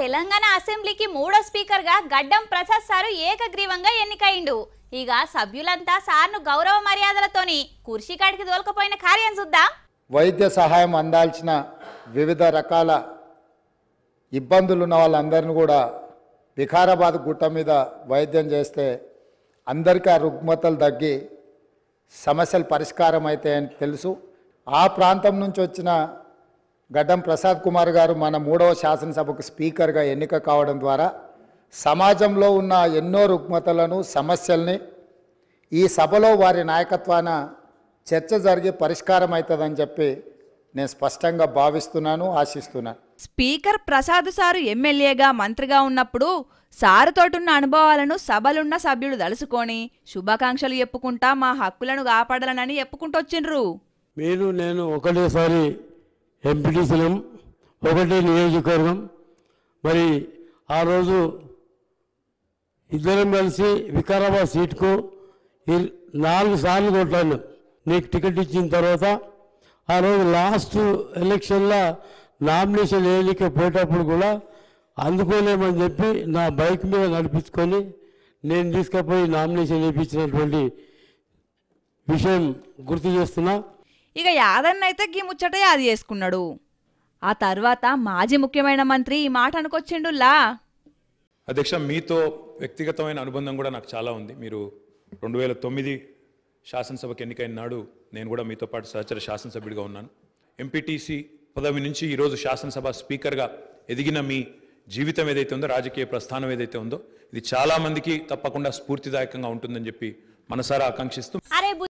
తెలంగాణ అసెంబ్లీకి మూడో స్పీకర్గా గడ్డం ప్రసాద్ సారు ఏకగ్రీవంగా ఎన్నికయిండు ఇక సభ్యులంతా సార్ను గౌరవ మర్యాదలతోని కుర్చీ కాడికి దోలుకపోయిన కార్యం చూద్దాం వైద్య సహాయం అందాల్సిన వివిధ రకాల ఇబ్బందులు ఉన్న వాళ్ళందరినీ కూడా వికారాబాద్ గుట్ట మీద వైద్యం చేస్తే అందరికీ ఆ రుగ్మతలు తగ్గి సమస్యలు పరిష్కారం అవుతాయని తెలుసు ఆ ప్రాంతం నుంచి వచ్చిన గడ్డం ప్రసాద్ కుమార్ గారు మన మూడవ శాసనసభకు స్పీకర్గా ఎన్నిక కావడం ద్వారా సమాజంలో ఉన్న ఎన్నో రుగ్మతలను సమస్యల్ని ఈ సభలో వారి నాయకత్వాన చర్చ జరిగి పరిష్కారం అవుతుందని చెప్పి నేను స్పష్టంగా భావిస్తున్నాను ఆశిస్తున్నాను స్పీకర్ ప్రసాద్ సారు ఎమ్మెల్యేగా మంత్రిగా ఉన్నప్పుడు సారుతోటున్న అనుభవాలను సభలున్న సభ్యులు దలుసుకొని శుభాకాంక్షలు చెప్పుకుంటా మా హక్కులను కాపాడాలనని చెప్పుకుంటొచ్చిండ్రు మీరు నేను ఒకటేసారి ఎంపీటీసీలం ఒకటే నియోజకవర్గం మరి ఆ రోజు ఇద్దరం కలిసి వికారాబాద్ సీటుకు ఇర్- నాలుగు సార్లు కొట్టాను నీకు టికెట్ ఇచ్చిన తర్వాత ఆ రోజు లాస్ట్ ఎలక్షన్లో నామినేషన్ వేయలిక పోయేటప్పుడు కూడా అందుకోలేమని చెప్పి నా బైక్ మీద నడిపించుకొని నేను తీసుకుపోయి నామినేషన్ వేయించినటువంటి విషయం గుర్తు చేస్తున్నా ఇక యాదన్న అయితే గీ ముచ్చట యాది చేసుకున్నాడు ఆ తర్వాత మాజీ ముఖ్యమైన మంత్రి ఈ మాట అనుకొచ్చిండుల్లా అధ్యక్ష మీతో వ్యక్తిగతమైన అనుబంధం కూడా నాకు చాలా ఉంది మీరు రెండు వేల తొమ్మిది శాసనసభకు ఎన్నికైన నాడు నేను కూడా మీతో పాటు సహచర శాసనసభ్యుడిగా ఉన్నాను ఎంపీటీసీ పదవి నుంచి ఈరోజు శాసనసభ స్పీకర్గా ఎదిగిన మీ జీవితం ఏదైతే ఉందో రాజకీయ ప్రస్థానం ఏదైతే ఉందో ఇది చాలా మందికి తప్పకుండా స్ఫూర్తిదాయకంగా ఉంటుందని చెప్పి మనసారా ఆకాంక్షిస్తూ